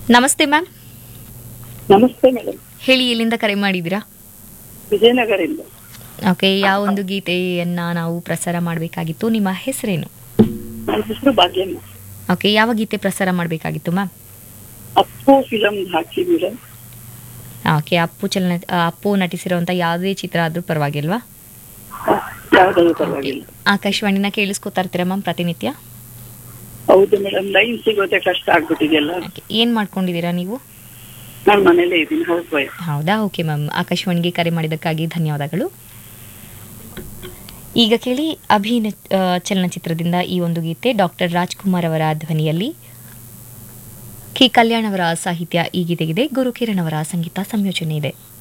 ನಮಸ್ತೆ ಮ್ಯಾಮ್ ನಮಸ್ತೆ ಮೇಡಮ್ ಹೇಳಿ ಎಲ್ಲಿಂದ ಕರೆ ಮಾಡಿದ್ದೀರಾ ವಿಜಯನಗರಿಂದ ಓಕೆ ಯಾವ ಒಂದು ಗೀತೆಯನ್ನ ನಾವು ಪ್ರಸಾರ ಮಾಡಬೇಕಾಗಿತ್ತು ನಿಮ್ಮ ಹೆಸರೇನು ನನ್ನ ಹೆಸರು ಭಾಗ್ಯಮ್ಮ ಓಕೆ ಯಾವ ಗೀತೆ ಪ್ರಸಾರ ಮಾಡಬೇಕಾಗಿತ್ತು ಮ್ಯಾಮ್ ಅಪ್ಪು ಫಿಲಂ ಹಾಕಿ ಮೇಡಮ್ ಓಕೆ ಅಪ್ಪು ಚಲನ ಆ, ಅಪ್ಪು ನಟಿಸಿರುವಂಥ ಯಾವುದೇ ಚಿತ್ರ ಆದರೂ ಪರವಾಗಿಲ್ವಾ ಯಾವ್ದಾದ್ರು ಪರವಾಗಿಲ್ಲ ಆಕಾಶವಾಣಿನ ಕೇಳಿಸ್ಕೊತಾ ಇರ್ತೀರಾ ಮ್ಯಾಮ್ ಪ್ರತಿನಿತ್ಯ ಹೌದು ಮೇಡಮ್ ಲೈನ್ ಸಿಗೋದೆ ಕಷ್ಟ ಆಗ್ಬಿಟ್ಟಿದೆಯಲ್ಲ ಓಕೆ ಏನು ಮಾಡ್ಕೊಂಡಿದ್ದೀರಾ ನೀವು ನಾನು ಮನೇಲೇ ಇದ್ದೀನಿ ಹೌಸ್ ವೈಫ್ ಹೌದಾ ಓಕೆ ಮ್ಯಾಮ್ ಆಕಾಶವಾಣಿಗೆ ಕರೆ ಮಾಡಿದ್ದಕ್ಕಾಗಿ ಧನ್ಯವಾದಗಳು ಈಗ ಕೇಳಿ ಅಭಿನ ಆ, ಚಲನಚಿತ್ರದಿಂದ ಈ ಒಂದು ಗೀತೆ ಡಾಕ್ಟರ್ ರಾಜ್ಕುಮಾರ್ ಅವರ ಧ್ವನಿಯಲ್ಲಿ ಕೆ ಕಲ್ಯಾಣ್ ಅವರ ಸಾಹಿತ್ಯ ಈ ಗೀತೆಗಿದೆ ಗುರುಕಿರಣ್ ಅವರ ಸಂಗೀತ ಸಂಯೋಜನೆ ಇದೆ